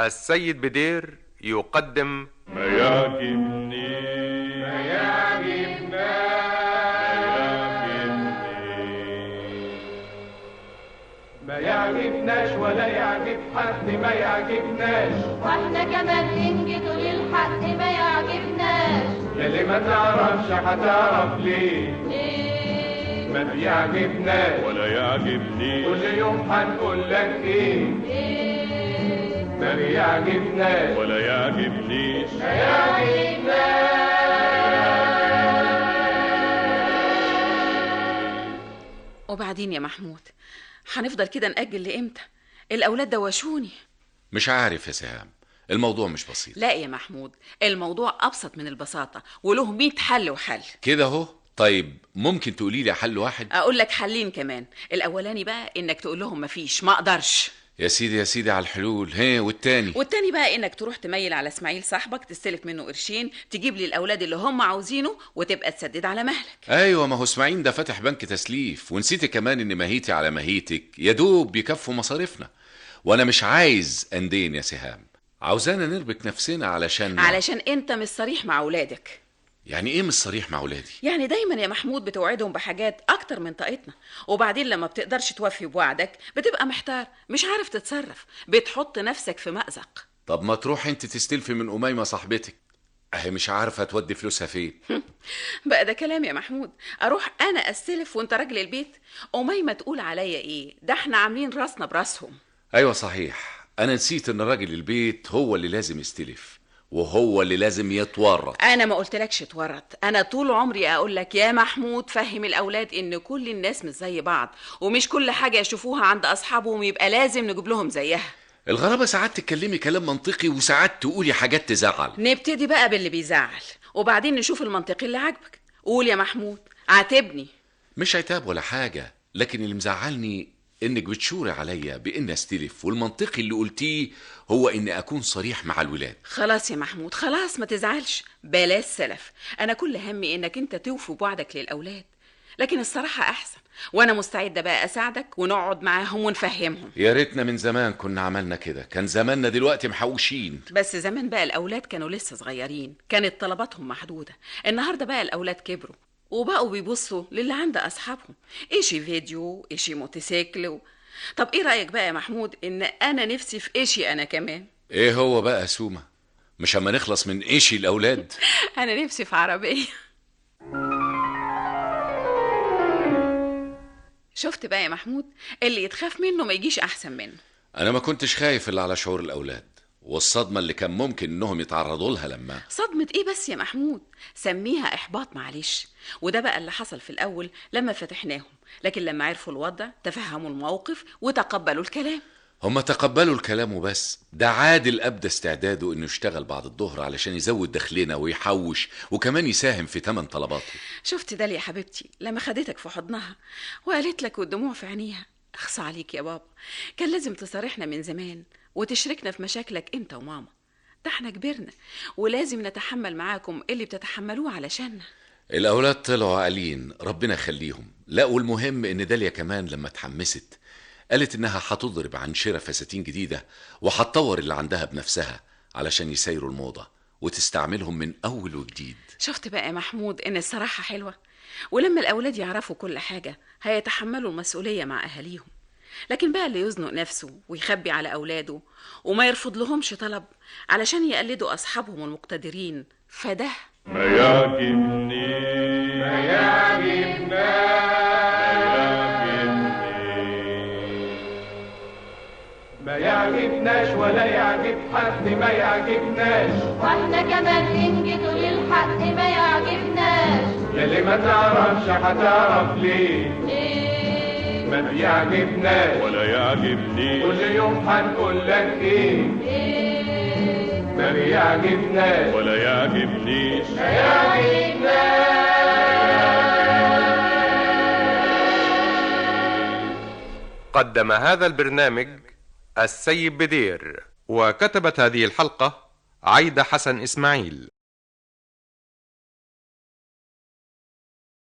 السيد بدير يقدم ما يعجبني ما يعجبنا ما يعجبناش ولا يعجب حد ما يعجبناش واحنا كمان ننجد للحق ما يعجبناش يلي ما تعرفش هتعرف ليه ليه ما بيعجبناش ولا يعجبني كل يوم هنقول لك ايه ليه ما بيعجبناش ولا يعجبنيش وبعدين يا محمود هنفضل كده نأجل لإمتى الأولاد دوشوني مش عارف يا سهام الموضوع مش بسيط لا يا محمود الموضوع أبسط من البساطة وله مية حل وحل كده اهو طيب ممكن تقولي لي حل واحد أقول لك حلين كمان الأولاني بقى إنك تقول لهم مفيش ما أقدرش يا سيدي يا سيدي على الحلول هي والتاني والتاني بقى إنك تروح تميل على إسماعيل صاحبك تستلف منه قرشين تجيب لي الأولاد اللي هم عاوزينه وتبقى تسدد على مهلك ايوه ما هو اسماعيل ده فاتح بنك تسليف ونسيت كمان ان مهيتي على مهيتك يا دوب بيكفوا مصاريفنا وانا مش عايز اندين يا سهام عاوزانا نربك نفسنا علشان علشان أنت مش صريح مع أولادك يعني ايه مش صريح مع ولادي يعني دايما يا محمود بتوعدهم بحاجات اكتر من طاقتنا وبعدين لما بتقدرش توفي بوعدك بتبقى محتار مش عارف تتصرف بتحط نفسك في مأزق طب ما تروح انت تستلفي من أميمة صاحبتك اهي مش عارفة تودي فلوسها فين بقى ده كلام يا محمود اروح انا استلف وانت راجل البيت اميمه تقول عليا ايه ده احنا عاملين راسنا براسهم ايوه صحيح انا نسيت ان راجل البيت هو اللي لازم يستلف وهو اللي لازم يتورط انا ما قلتلكش تورط انا طول عمري اقول لك يا محمود فهم الاولاد ان كل الناس مش زي بعض ومش كل حاجه يشوفوها عند اصحابهم يبقى لازم نجيب لهم زيها الغرابة ساعات تتكلمي كلام منطقي وساعات تقولي حاجات تزعل نبتدي بقى باللي بيزعل وبعدين نشوف المنطقي اللي عاجبك قول يا محمود عاتبني مش عتاب ولا حاجة لكن اللي مزعلني انك بتشوري عليا بان استلف والمنطقي اللي قلتيه هو اني اكون صريح مع الولاد خلاص يا محمود خلاص ما تزعلش بلاش سلف انا كل همي انك انت توفي بوعدك للاولاد لكن الصراحه احسن وانا مستعده بقى اساعدك ونقعد معاهم ونفهمهم يا ريتنا من زمان كنا عملنا كده كان زماننا دلوقتي محوشين بس زمان بقى الاولاد كانوا لسه صغيرين كانت طلباتهم محدوده النهارده بقى الاولاد كبروا وبقوا بيبصوا للي عند اصحابهم ايشي فيديو ايشي موتوسيكل و... طب ايه رايك بقى يا محمود ان انا نفسي في ايشي انا كمان ايه هو بقى يا سومة مش اما نخلص من ايشي الاولاد انا نفسي في عربيه شفت بقى يا محمود اللي يتخاف منه ما يجيش احسن منه انا ما كنتش خايف الا على شعور الاولاد والصدمة اللي كان ممكن انهم يتعرضوا لها لما صدمة ايه بس يا محمود سميها احباط معلش وده بقى اللي حصل في الاول لما فتحناهم لكن لما عرفوا الوضع تفهموا الموقف وتقبلوا الكلام هم تقبلوا الكلام وبس ده عادل ابدى استعداده انه يشتغل بعد الظهر علشان يزود دخلنا ويحوش وكمان يساهم في تمن طلباته شفت داليا يا حبيبتي لما خدتك في حضنها وقالت لك والدموع في عينيها اخصى عليك يا بابا كان لازم تصارحنا من زمان وتشركنا في مشاكلك انت وماما ده احنا كبرنا ولازم نتحمل معاكم اللي بتتحملوه علشاننا الاولاد طلعوا عاليين ربنا يخليهم لا والمهم ان داليا كمان لما اتحمست قالت انها هتضرب عن شراء فساتين جديده وهتطور اللي عندها بنفسها علشان يسيروا الموضه وتستعملهم من اول وجديد شفت بقى يا محمود ان الصراحة حلوة ولما الأولاد يعرفوا كل حاجة هيتحملوا المسؤولية مع أهاليهم لكن بقى اللي يزنق نفسه ويخبي على أولاده وما يرفض لهمش طلب علشان يقلدوا أصحابهم المقتدرين فده ما يعجبني ما يعجبنا ما يعجبناش ولا يعجب حد ما يعجبناش واحنا كمان ننجد للحق ما يعجبناش يلي ما تعرفش هتعرف ليه ليه ما بيعجبناش ولا يعجبني كل يوم هنقول لك ايه ليه ما بيعجبناش ولا يعجبنيش قدم هذا البرنامج السيد بدير وكتبت هذه الحلقة عايدة حسن إسماعيل